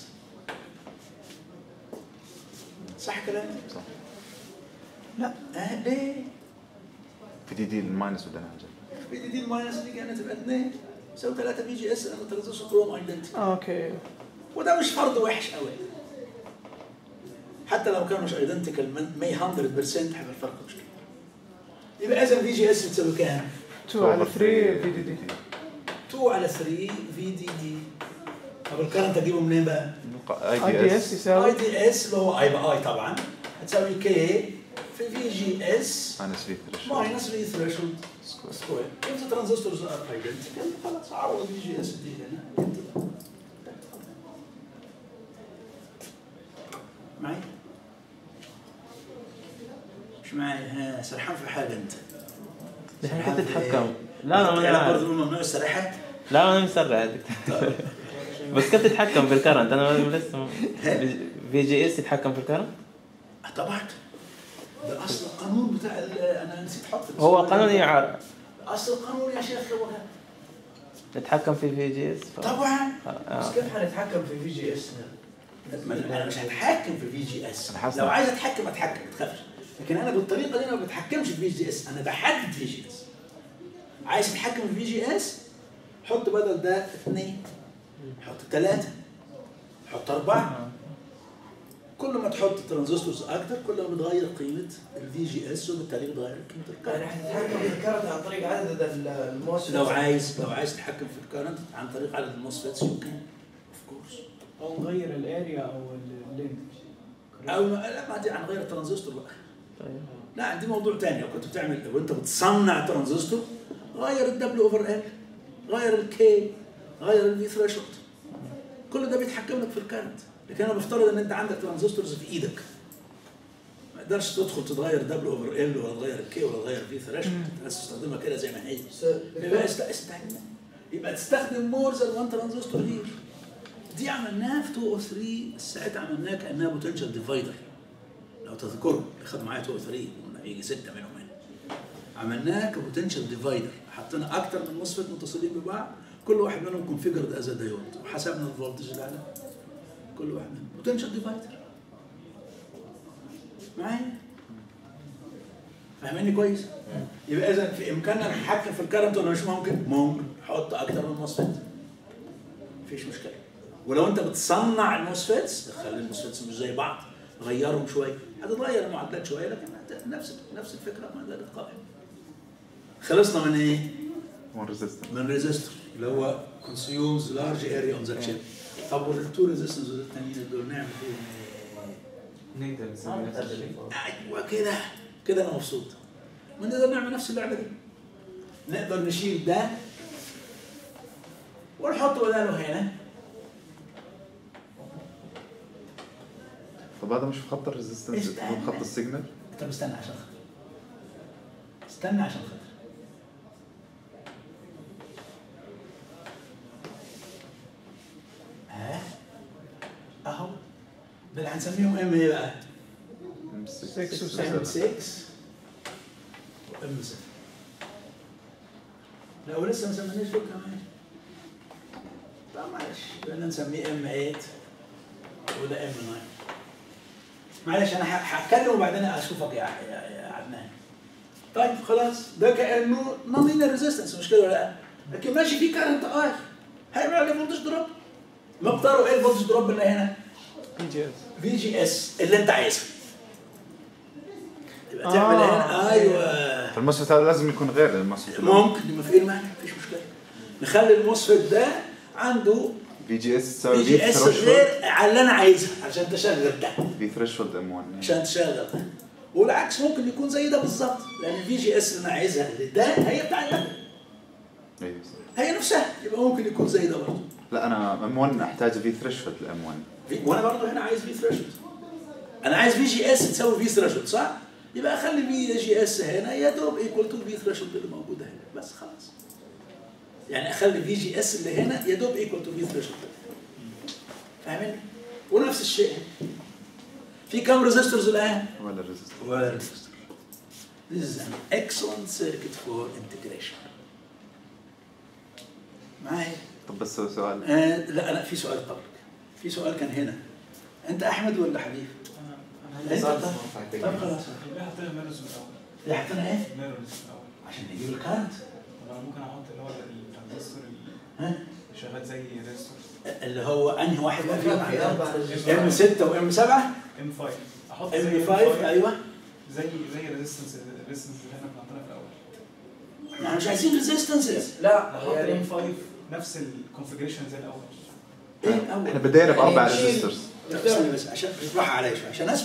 صح كلامي؟ صح لا اه ليه؟ في دي دي الماينس ولا نعجل في دي دي الماينس دي كانت تبقى 2 تساوي 3 في جي اس لان الترانزستور كلهم ايدنتيكال آه، اوكي وده مش فرض وحش قوي حتى لو كانوا مش ايدنتيكال 100% هيبقى الفرق مش كبير يبقى اذا في جي اس بتساوي كام؟ 2 على 3 في دي دي 2 على 3 في دي دي طب الكرنت اجيبه منين بقى؟ اي اي دي دي اس اس اي يساوي دي اس اللي هو هيبقى اي طبعا هتساوي كي في في في جي اس minus V threshold ماينس في ثريشولد square. سكوير if the transistors are identical خلاص عوض في جي اس دي هنا انت معي؟ مش معي ها سرحان في حاجه انت الحين سرحان كنت في تتحكم إيه؟ لا لا يعني ما برضه ممنوع السرحه لا انا مسرع دكتور بس كيف تتحكم في الكرنت انا لسه في جي اس يتحكم في الكرنت طبعا ده اصل القانون بتاع ال- انا نسيت احط هو قانون يعار اصل القانون يا شيخ هو هذا. نتحكم في في جي اس ف... طبعا آه. بس كيف حنتحكم في في جي اس؟ ما انا أنا مش هتحكم في الفي جي اس أنا حاسس- لو عايز اتحكم اتحكم ما تخافش لكن انا بالطريقه دي انا ما بتحكمش في في جي اس انا بحدد في جي اس عايز تتحكم في في جي اس حط بدل ده اثنين حط ثلاثه حط اربعه كل ما تحط ترانزستورز اكتر كل ما بتغير قيمه الفي جي اس وبالتالي بتغير قيمه يعني الكارنت حنتحكم في الكرنت عن طريق عدد ال- المواسير لو عايز لو عايز تتحكم في الكارنت عن طريق عدد الموسفيتس يمكن اوف كورس او نغير الاريا او اللينك او ما لا ما دي عن غير الترانزستور بقى طيب لا دي موضوع تاني لو كنت بتعمل لو انت بتصنع ترانزستور غير الدبليو اوفر ال غير الكي غير الفي ثريشولد كل ده بيتحكم لك في الكارنت لكن انا بفترض ان انت عندك ترانزستورز في ايدك ما تقدرش تدخل تتغير دبليو اوفر ال ولا تغير الكي ولا تغير الفي ثريشولد بس تستخدمها كده زي ما هي يبقى است- استنى يبقى تستخدم مور ذان وان ترانزستور هير دي عملناها في 2 او 3 ساعتها عملناها كانها بوتنشال ديفايدر لو تذكروا اللي خد معايا 2 او 3 كنا يجي سته منهم هنا عملناها كبوتنشال ديفايدر حطينا اكتر من مصفت متصلين ببعض كل واحد منهم كونفيجرد از دايود وحسبنا الفولتج اللي على كل واحد منهم بوتنشال ديفايدر معايا فاهميني كويس؟ يبقى اذا في امكاننا نتحكم في الكرنت ولا مش ممكن؟ ممكن حط اكتر من مصفت مفيش مشكله ولو انت بتصنع الموسفيتس خلي الموسفيتس مش زي بعض غيرهم شويه هتتغير المعادلات شويه لكن هت- نفس نفس الفكره ما زالت قائمه خلصنا من ايه؟ one resistor من ريزيستور اللي هو consumes large area on the chip طب والتو ريزيستنس التانيين دول نعمل فيهم ايه؟ نقدر نسوي نفس الشيء ايوه كده كده انا مبسوط ونقدر نعمل نفس اللعبه دي نقدر نشيل ده ونحط بداله هنا طب هذا مش في خط الريزستنس استنى. مو بخط السيجنال طب استنى عشان خاطر استنى عشان خاطر ها اهو ده اللي هنسميهم ام ايه بقى؟ ام ام 6 وام 7 لا ولسه ما سميناش دول كمان طب معلش بدنا نسميه ام 8 وده ام 9 معلش انا ه- هتكلم وبعدين اشوفك يا يا, يا عدنان طيب خلاص ده كانه نون ريزيستنس مش كده ولا لا لكن ماشي فيه كارنت ار هيعمل عليه فولتج دروب مقداره ايه الفولتج دروب اللي هنا؟ في جي اس في جي اس اللي انت عايزها يبقى تعمل آه. هنا ايوه فالموسفيت هذا لازم يكون غير الموسفيت الأول. ممكن ما في ايه المانع مفيش مشكله نخلي الموسفيت ده عنده في جي اس في تساوي جي في اس ثريشولد غير على اللي انا عايزها عشان تشغل ده في ثريشولد ام 1 عشان تشغل ده والعكس ممكن يكون زي ده بالظبط لان الفي جي اس اللي انا عايزها اللي ده هي بتاع ده ايوه صح. هي نفسها يبقى ممكن يكون زي ده برضه لا انا ام 1 احتاج في ثريشولد لام 1 في- وانا برضه هنا عايز في ثريشولد انا عايز في جي اس تساوي في ثريشولد صح؟ يبقى اخلي في جي اس هنا يا دوب ايكوال تو في ثريشولد اللي موجوده هنا بس خلاص يعني اخلي في جي اس اللي هنا يا دوب ايكوال تو في ثريشولد فاهمين؟ ونفس الشيء في كم ريزيستورز الان؟ ولا ريزستور ولا ريزيستور This is an excellent circuit for integration معايا؟ طب بس هو سؤال آه لا لا في سؤال قبلك في سؤال كان هنا انت احمد ولا حبيب؟ انت طب طب خلاص ليه حطينا ميرورز من الاول؟ ليه حطينا ايه؟ ميرورز من الاول عشان نجيب الكارنت طب انا ممكن احط اللي هو الترانزستور اللي ها شغال زي ريزستور اللي هو انهي واحد بقى فيهم في اربع ام ريزيستورات 6 وام 7 ام 5 احط ام زي 5 ايوه زي زي الريزستنس الريزستنس اللي احنا كنا حاطينها في الاول احنا مش عايزين ريزيستنسز لا احط يعني ام 5 نفس الكونفجريشن زي الاول ايه الاول؟ احنا بدينا باربع يعني نشيل- ريزستورز طب استنى بس عشان بالراحه عليا شوي عشان اسمع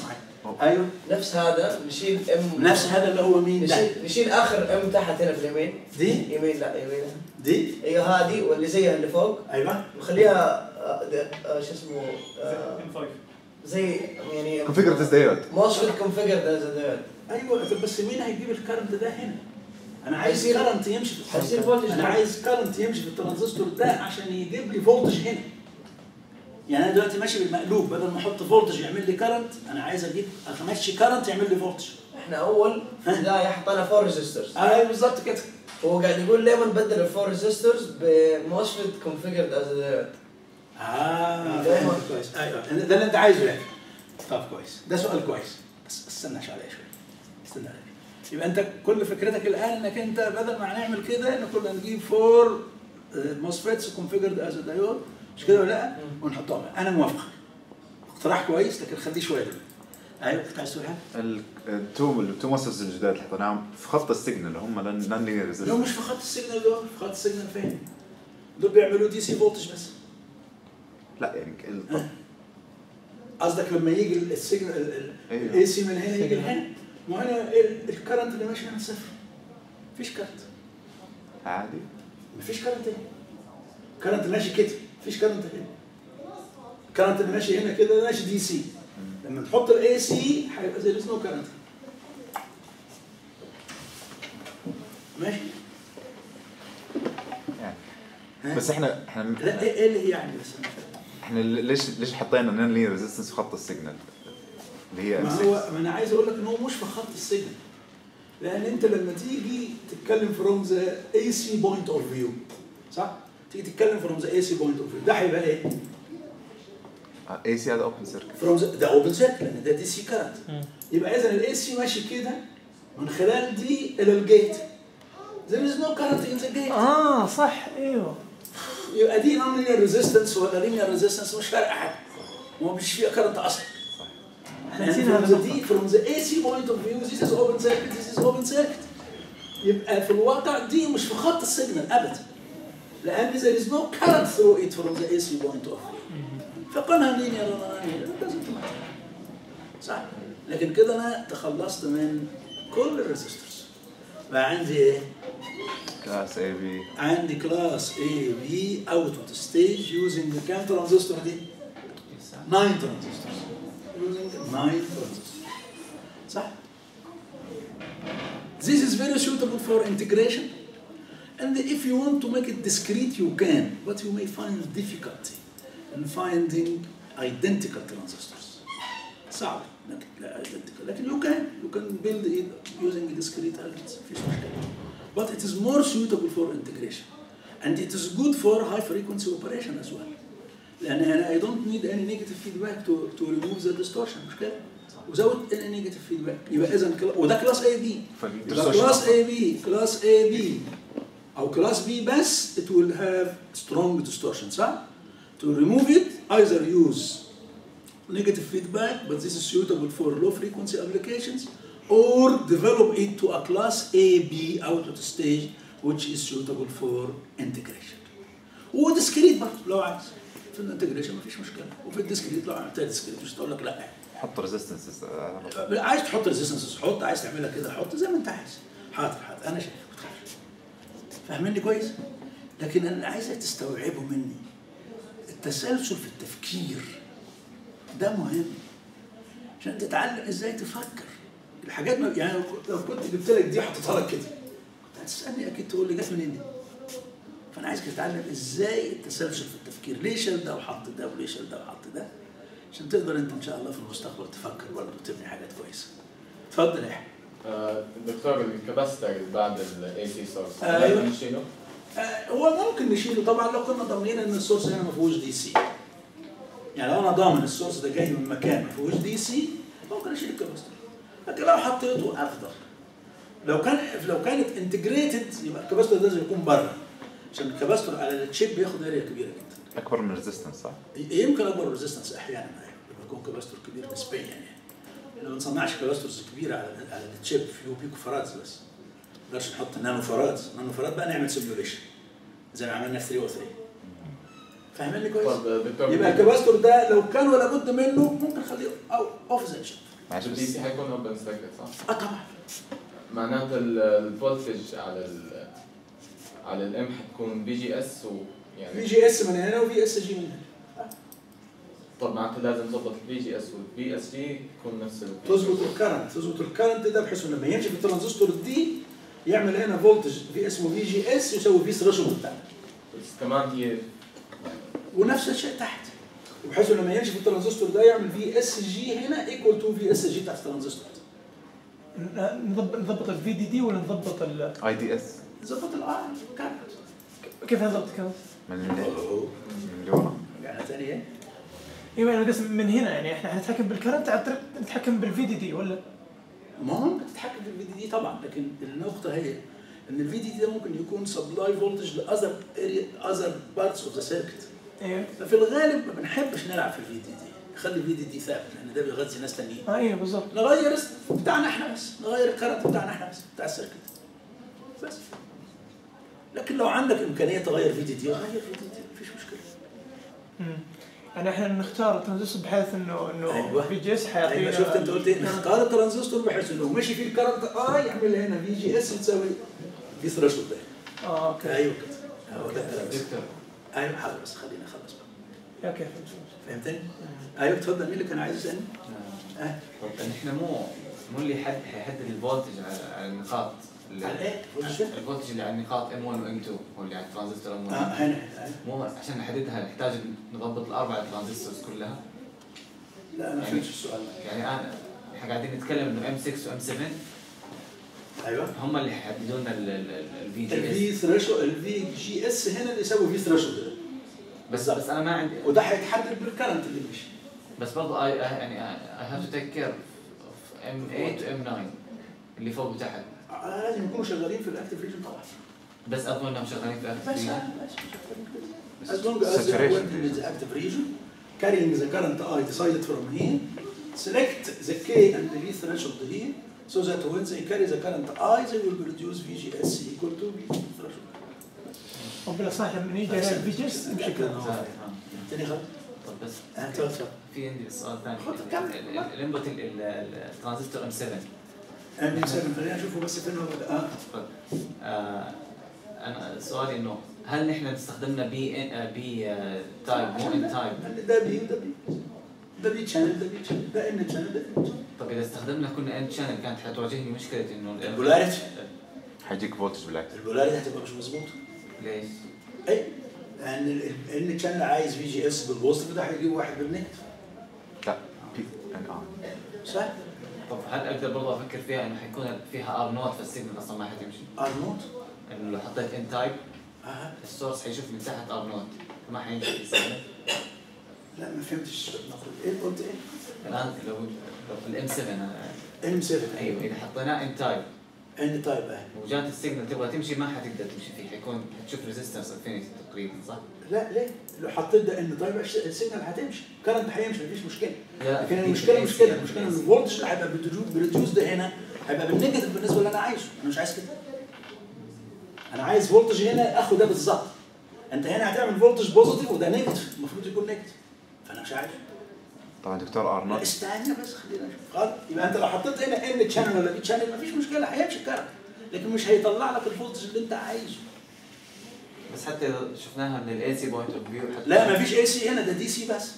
ايوه نفس هذا نشيل ام نفس هذا اللي هو مين ده نشيل نشيل اخر ام تحت هنا في اليمين دي يمين لا يمين دي ايوه هذه واللي زيها اللي فوق ايوه نخليها آه، ده- آه، شو اسمه آه، ام 5 زي يعني كونفيجر ذيس دايود موسفيت كونفيجر ايوه طب بس مين هيجيب الكرنت ده هنا؟ انا عايز هيصير- كرنت يمشي في هيصير الترانزستور voltage انا ده. عايز كرنت يمشي في الترانزستور ده عشان يجيب لي فولتج هنا يعني انا دلوقتي ماشي بالمقلوب بدل ما احط فولتج يعمل لي كرنت انا عايز اجيب امشي كرنت يعمل لي فولتج احنا اول في البدايه حطينا فور ريزيسترز ايوه بالظبط كده هو قاعد يقول ليه ما نبدل الفور ريزيسترز بموسفيت كونفيجرد از اه دايماً. فهمت كويس ايوه ده اللي انت عايزه يعني طب كويس ده سؤال كويس بس استنى عليا شويه استنى عليا يبقى انت كل فكرتك الان انك انت بدل ما هنعمل كده ان كنا نجيب فور موسفيتس كونفيجرد از دايود مش كده ولا لا؟ ونحطهم انا موافق اقتراح كويس لكن خليه شويه دلوقتي ايوه كنت عايز تقول حاجه؟ التو التو ماسلز الجداد اللي حطيناهم في خط السيجنال اللي هم نون لينير لو ريزيستنس مش في خط السيجنال دول في خط السيجنال فين؟ دول بيعملوا دي سي فولتج بس لا يعني ال- قصدك لما يجي السيجنال أيوه. الاي سي من هنا يجي لهنا ما هنا ال- الكرنت اللي ماشي هنا صفر مفيش كرنت عادي مفيش كرنت هنا كرنت اللي ماشي كده مفيش كرنت هنا الكرنت اللي ماشي هنا كده ماشي دي سي لما تحط الاي سي هيبقى زي نو كرنت ماشي يعني بس احنا احنا لا ايه إيه اللي هي يعني بس أنا مش فاهم. احنا ليش ليش حطينا نون لينير ريزيستنس في خط السيجنال اللي هي ما M6 هو ما انا عايز اقول لك ان هو مش في خط السيجنال لان انت لما تيجي تتكلم فروم ذا اي سي بوينت اوف فيو صح؟ تيجي تتكلم فروم ذا اي سي بوينت اوف فيو ده هيبقى ايه؟ اي سي هذا اوبن سيركت فروم ده اوبن سيركل لان ده دي سي كارنت يبقى اذا الاي سي ماشي كده من خلال دي الى الجيت there is no current in the gate اه صح ايوه يبقى دي نون لينير ريزيستنس ولا لينير ريزيستنس مش فارقه حاجه هو مش فيها كارنت اصلا احنا يعني نسينا from هذا the D النقطة. from the AC point of view this is open circuit this is open circuit يبقى في الواقع دي مش في خط السيجنال ابدا لان there is no current through it from the AC point of view فكونها linear ولا non linear it doesn't matter صح لكن كده انا تخلصت من كل الريزستورز بقى عندي ايه؟ كلاس اي بي عندي كلاس A B output stage using كام ترانزستور دي؟ 9 ترانزستورز using 9 ترانزستور صح؟ This is very suitable for integration and if you want to make it discrete you can but you may find difficulty in finding identical transistors صعب لكن لا identical لكن you can you can build it using discrete elements مفيش مشكلة but it is more suitable for integration and it is good for high frequency operation as well لان انا I don't need any negative feedback to to remove the distortion مش كده without any negative feedback يبقى اذا كلا- وده كلاس A B يبقى كلاس A B كلاس A B او كلاس B بس it will have strong distortion صح؟ to remove it either use negative feedback but this is suitable for low frequency applications or develop it to a class AB output stage which is suitable for integration وديسكريت برضه لو عايز في الانتجريشن مفيش مشكله وفي الديسكريت لو عملتها ديسكريت مش تقول لك لا حط ريزيستنس عايز تحط ريزيستنس حط عايز تعملها كده حط زي ما انت عايز حاضر حاضر انا شايف ما تخافش فاهميني كويس لكن انا عايزك تستوعبوا مني التسلسل في التفكير ده مهم عشان تتعلم ازاي تفكر الحاجات ما يعني لو كنت جبت لك دي حطيتها لك كده كنت هتسالني اكيد تقول لي جت منين دي فانا عايزك تتعلم ازاي التسلسل في التفكير ليه شال ده وحط ده وليه شال ده وحط ده عشان تقدر انت ان شاء الله في المستقبل تفكر برضه وتبني حاجات كويسه اتفضل يا احمد آه، دكتور الكاباستر بعد الاي سي سورس أيوة. نشيله آه، هو ممكن نشيله طبعا لو كنا ضامنين ان السورس هنا ما فيهوش دي سي يعني لو انا ضامن السورس ده جاي من مكان ما فيهوش دي سي ممكن اشيل الكاباستور لكن لو حطيته افضل لو كان لو كانت انتجريتد يبقى الكاباستور ده لازم يكون بره عشان الكاباستور على التشيب بياخد اريا كبيره جدا اكبر من ريزيستنس صح؟ يمكن اكبر ريزيستنس احيانا أيوة، لما يكون كاباستور كبير نسبيا يعني احنا ما بنصنعش كاباستورز كبيره على على التشيب فيو بيكو فرادز بس ما نقدرش نحط نانو فراد نانو فراد بقى نعمل سيميوليشن زي ما عملنا في 3 و 3 فاهمني كويس؟ طب دكتور يبقى الكاباستور ده لو كان ولا بد منه ممكن نخليه او اوف ذا شيب معلش الدي بس سي حيكون اوبن سيركت صح؟ اه طبعا معناته ال- الفولتج على ال على الام حتكون في جي اس في ويعني جي اس من هنا وفي اس جي من هنا طب معناته لازم تضبط الفي جي اس والفي اس جي يكون نفس ال تظبط الكرنت تظبط الكرنت ده بحيث انه لما يمشي في الترانزستور دي يعمل هنا فولتج في اسمه في جي اس يساوي في ثريشولد بتاعنا بس كمان هي ونفس الشيء تحت وبحيث انه لما يمشي في الترانزستور ده يعمل في اس جي هنا ايكوال تو في اس جي بتاعت الترانزستور نضبط نضبط الفي دي دي ولا نضبط ال اي دي اس ظبط الاي كرنت كيف نضبط كذا؟ من اللي من اللي ورا رجعنا ثاني ايه؟ ايوه انا قسم من هنا يعني احنا حنتحكم بالكرنت عن طريق نتحكم بالفي دي دي ولا؟ ما هو ممكن تتحكم في الفي دي دي طبعا لكن النقطه هي ان الفي دي دي ده ممكن يكون سبلاي فولتج لاذر اذر بارتس اوف ذا سيركت ايوه ففي الغالب ما بنحبش نلعب في الفي دي دي نخلي الفي دي دي ثابت لان ده بيغذي ناس تانيين اه ايوه بالضبط نغير اس- بتاعنا احنا بس نغير الكرنت بتاعنا احنا بس بتاع السيركت بس لكن لو عندك امكانيه تغير في دي دي غير في دي دي مفيش مشكله امم يعني احنا نختار الترانزستور بحيث انه انه أيوة. في جي اس حيعطينا ايوه شفت انت قلت ايه نختار الترانزستور بحيث انه مشي فيه الكرنت اي يعمل هنا في جي اس تساوي في ثريشولد ده اه اوكي ايوه كده هو ده الكلام دكتور ايوه حاضر بس خليني اخلص بقى اوكي فهمتني؟ ايوه اتفضل مين اللي كان عايز يسالني؟ اه طب احنا مو مو اللي حد حيحدد الفولتج على على النقاط اللي- على ايه؟ الفولتج اللي على النقاط M1 و M2 هو اللي على الترانزستور M1 اه هنا مو عشان نحددها نحتاج نضبط الاربع ترانزستورز كلها لا انا فهمتش السؤال يعني انا احنا قاعدين نتكلم انه M6 و M7 ايوه هم اللي حيحددوا لنا الفي جي الفي اس ثريشولد الفي جي اس هنا اللي يساوي في ثريشولد بس بس انا ما عندي وده هيتحدد بالكرنت اللي مشي بس برضه I, I يعني I have to take care of M8 و M9 اللي فوق وتحت آه، لازم يكونوا شغالين في الاكتف ريجن طبعا بس اظن انهم شغالين في بس أكتف آه، بس شغالين كده. as long as they are Saturation. working in the active region carrying the current I decided from here select the K and the V threshold here so that when they carry the current I they will produce VGS equal to V threshold وبالاصح لما يجي على الفي جي اس يمشي كذا آه. تاني غلط طب بس آه، تفضل. في عندي سؤال ثاني خد كمل. ال- ال- الانبوت ال- ال- الترانزستور ام 7 ام 7 خلينا نشوفه بس فين هو بدأ. اه آه انا سؤالي انه هل نحن استخدمنا بي ان آه، بي آه، تايب مو ان تايب ده بي وده بي ده بي شانل ده بي شانل ده ان شانل ده ان شانل طب اذا استخدمنا كنا ان شانل كانت حتواجهني مشكله انه ال- البولاريتي. حيجيك فولتج بالعكس البولاريتي هتبقى مش مظبوطه ليش؟ اي لان ان شانل عايز في جي اس بالبوزيتيف ده هيجيب واحد بالنيجاتيف لا بي ان ار صح؟ طب هل اقدر برضه افكر فيها انه حيكون فيها ار نوت فالسيجنال اصلا ما حتمشي؟ ار نوت انه لو حطيت ان تايب اه السورس حيشوف من تحت ار نوت ما حينجح السيجنال لا ما فهمتش المفروض ايه قلت ايه؟ الان لو لو في الام 7 ام 7 ايوه اذا حطيناه ان تايب ان تايب اهي وجات السيجنال تبغى تمشي ما حتقدر تمشي فيه حيكون حتشوف ريزيستنس انفينيتي تقريبا صح؟ لا ليه؟ لو حطيت ده ان تايب السيجنال هتمشي كرنت هيمشي مفيش مشكله لا لكن في- المشكله في مش كده AC المشكله ان في AC. الفولتج اللي هيبقى بريديوس ده هنا هيبقى بالنيجاتيف بالنسبه اللي انا عايزه انا مش عايز كده انا عايز فولتج هنا اخد ده بالظبط انت هنا هتعمل فولتج بوزيتيف وده نيجاتيف المفروض يكون نيجاتيف فانا مش عارف طبعا دكتور ار لا نوت استنى بس خلينا نشوف خلاص يبقى انت لو حطيت هنا ان تشانل ولا بي تشانل مفيش مشكله هيمشي الكارت لكن مش هيطلع لك الفولتج اللي انت عايزه بس حتى اذا شفناها من الاي سي بوينت اوف فيو لا مفيش اي سي هنا ده دي سي بس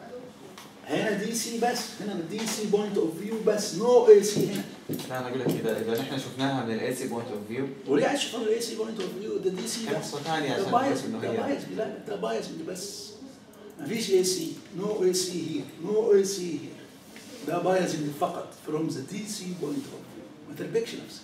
هنا دي سي بس هنا دي سي بوينت اوف فيو بس نو اي سي هنا لا انا اقول لك اذا اذا نحن شفناها من الاي سي بوينت اوف فيو وليه عايز تشوف الاي سي بوينت اوف فيو ده دي سي كان بس قصه ثانيه ده عشان بايس نحس انه ده هي بايس لا ده بايس بس مفيش اي سي نو اي سي هير نو اي سي هير ده بايزنج فقط فروم ذا دي سي بوينت اوف فيو ما تربكش نفسك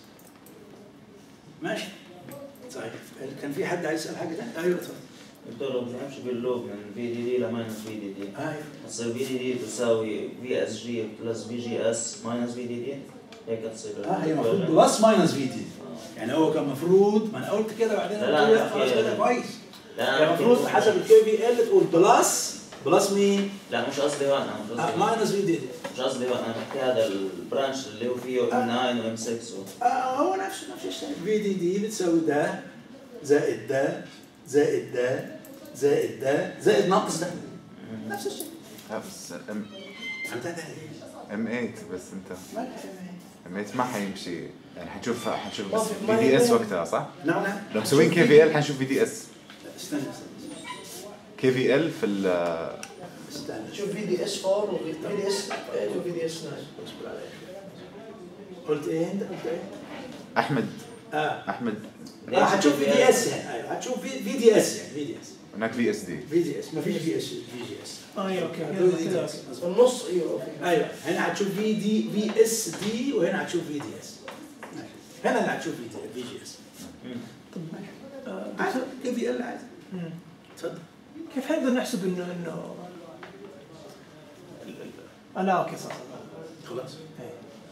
ماشي طيب كان في حد عايز يسال حاجه ثانيه؟ ايوه اتفضل دكتور لو بنمشي باللوب من في دي دي لماينس في دي دي ايوه تصير في دي دي تساوي في اس جي بلس في جي اس ماينس في دي دي هيك تصير اه هي المفروض بلس ماينس في دي يعني هو كان المفروض ما انا قلت كده بعدين لا، قلت له لا، لا خلاص في- كده كويس لا هي أنا المفروض بحكي- حسب الكي في ال تقول بلس بلس مين؟ لا مش قصدي هون انا مش قصدي آه هون. ماينس في دي مش قصدي هون انا بحكي هذا البرانش اللي هو فيه ام 9 وام 6 و... آه هو نفسه نفس الشيء في دي دي بتساوي ده زائد ده زائد ده زائد ده زائد ناقص ده نفس الشيء لا بس الام فهمت ده ام 8 بس انت ام 8 ما حيمشي يعني حنشوف حنشوف ما بس في- في ما دي اس في- وقتها صح؟ نعم نعم لو مسوين كي في ال حنشوف في دي اس استنى استنى كي في ال في ال استنى شوف في دي اس 4 وفي دي اس 8 وفي دي اس 9 اصبر علي قلت ايه انت قلت ايه؟ احمد اه احمد آه، هتشوف في دي اس يعني ايوه هتشوف في في دي اس يعني في دي اس هناك في اس دي في دي اس ما فيش في اس في جي اس اه اي اوكي هتقول يلا في كده دي اس في النص ايوه اوكي ايوه هنا هتشوف في دي في اس دي وهنا هتشوف في دي اس هنا اللي هتشوف في دي في جي اس طب آه، عادي دكتور كي في ال عادي مم. تفضل كيف حنقدر نحسب انه انه ال- ال- آه لا اوكي صح صح خلاص إيه.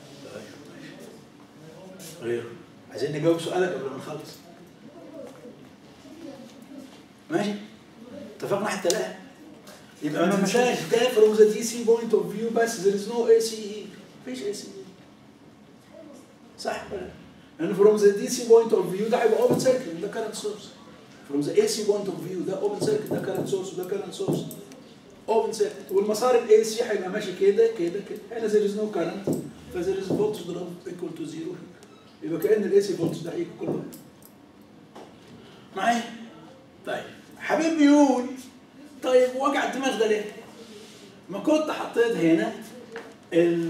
غيره عايزين نجاوب سؤالك قبل ما نخلص ماشي اتفقنا حتى لا يبقى ما تنساش ده from the DC point of view بس there is no ACE مفيش ACE صح ولا لا؟ لأن from the DC point of view ده هيبقى open circuit ده current source from the AC point of view ده open circuit ده current source وده current source open circuit والمسار ال AC هيبقى ماشي كده كده كده هنا there is no current ف there is voltage drop equal to zero يبقى كأن ال AC voltage ده هيجي كله معايا؟ طيب حبيب بيقول طيب وجع الدماغ ده ليه؟ ما كنت حطيت هنا ال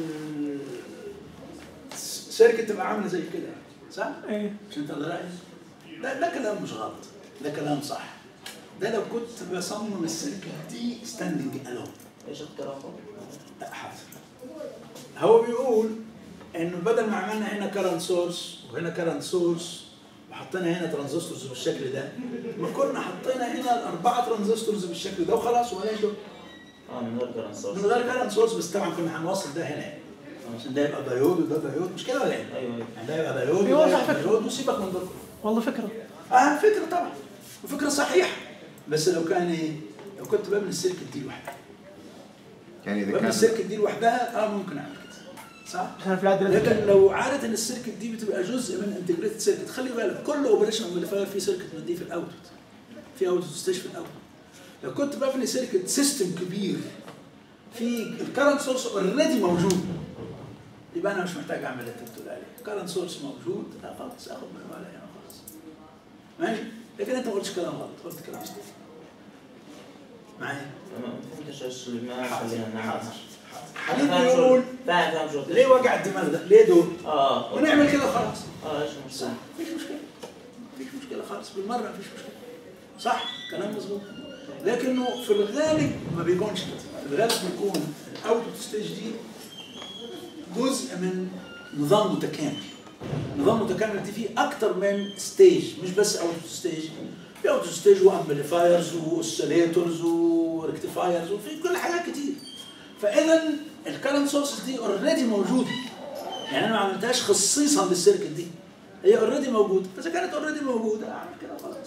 السيركت تبقى عامله زي كده صح؟ ايه مش انت اللي رايح؟ ده ده كلام مش غلط ده كلام صح ده لو كنت بصمم السيركت دي ستاندنج الون ايش اخترافه؟ لا حاضر هو بيقول انه بدل ما عملنا هنا كرنت سورس وهنا كرنت سورس وحطينا هنا ترانزستورز بالشكل ده ما كنا حطينا هنا الاربعه ترانزستورز بالشكل ده وخلاص ولا دول اه من غير كرنت سورس من غير كرنت سورس بس طبعا كنا هنوصل ده هنا عشان ده يبقى دايود وده دايود مش كده ولا ايه؟ ايوه ايوه يعني ده يبقى دايود أيوة، وده صح يبقى فكرة. دايود وسيبك من دول والله فكره اه فكره طبعا وفكره صحيحه بس لو كان ايه؟ لو كنت ببني السيركت دي لوحدها يعني اذا ببني كان السيركت دي لوحدها اه ممكن اعمل كده صح؟ عشان في العاده لكن لو عارف ان السيركت دي بتبقى جزء من انتجريتد سيركت خلي بالك كل اوبريشن امبليفاير فيه سيركت من دي في الاوتبوت في اوتبوت ستيج في الاوتبوت لو كنت ببني سيركت سيستم كبير في الكرنت سورس اوريدي موجود يبقى انا مش محتاج اعمل اللي انت بتقول عليه الكرنت سورس موجود لا خلاص اخد منه على هنا خلاص ماشي لكن انت ما قلتش كلام غلط قلت كلام صح معايا أنا ما فهمتش ايش ما خلينا نعمل حبيبي فاهم شو يقول فاهم فاهم شو ليه وجع الدماغ ده؟ ليه دول؟ اه أوكي. ونعمل كده خلاص اه ايش صح المشكلة؟ مفيش مشكلة مفيش مشكلة خالص بالمرة مفيش مشكلة صح كلام مظبوط لكنه في الغالب ما بيكونش كده في الغالب بيكون الاوتبوت ستيج دي جزء من نظام متكامل نظام متكامل دي فيه اكتر من ستيج مش بس اوتبوت ستيج في اوتبوت ستيج وامبليفايرز واوسيليتورز وريكتيفايرز وفي كل حاجات كتير فاذا الكرنت سورسز دي اوريدي موجوده يعني انا ما عملتهاش خصيصا للسيركت دي هي اوريدي موجوده فاذا كانت اوريدي موجوده اعمل كده خلاص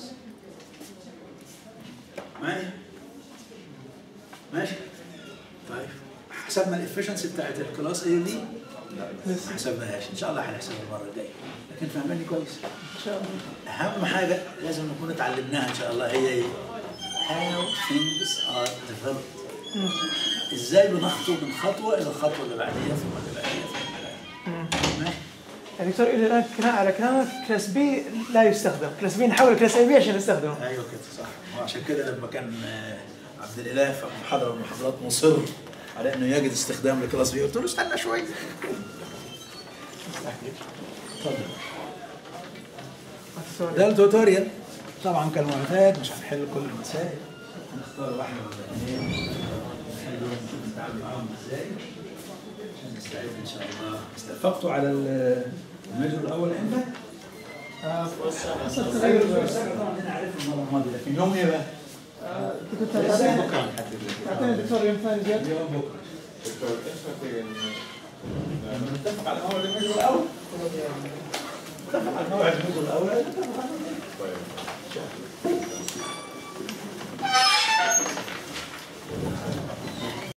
معايا ماشي طيب حسبنا الافشنسي بتاعت الكلاس ايه دي ما حسبناهاش ان شاء الله هنحسبها المره الجايه لكن فهماني كويس ان شاء الله اهم حاجه لازم نكون اتعلمناها ان شاء الله هي ايه how things are developed ازاي بنخطو من خطوه الى الخطوه اللي بعديها ثم اللي بعديها ثم اللي بعديها ماشي يعني دكتور الى الان كنا على كلامك كلاس بي لا يستخدم كلاس بي نحول كلاس اي بي عشان نستخدمه ايوه كده صح وعشان كده لما كان آه، عبد الاله في محاضره من المحاضرات مصر على انه يجد استخدام لكلاس بي قلت له استنى شويه سوري. ده التوتوريال طبعا كالمعتاد مش هنحل كل المسائل هنختار واحده ولا اثنين نحلهم نشوف نتعامل معاهم ازاي عشان نستعد ان شاء الله استفقتوا على ال- المجر الاول امتى؟ تغير طبعا انا عارف المره الماضيه لكن يوم ايه بقى؟ انت كنت لسه تعطيني بكره هنحدد تعطيني دكتور يوم ثاني زياده يوم بكره دكتور ايش نتيجة لما نتفق على موعد المجر الاول نتفق على موعد المجر الاول نتفق على طيب إن شاء الله.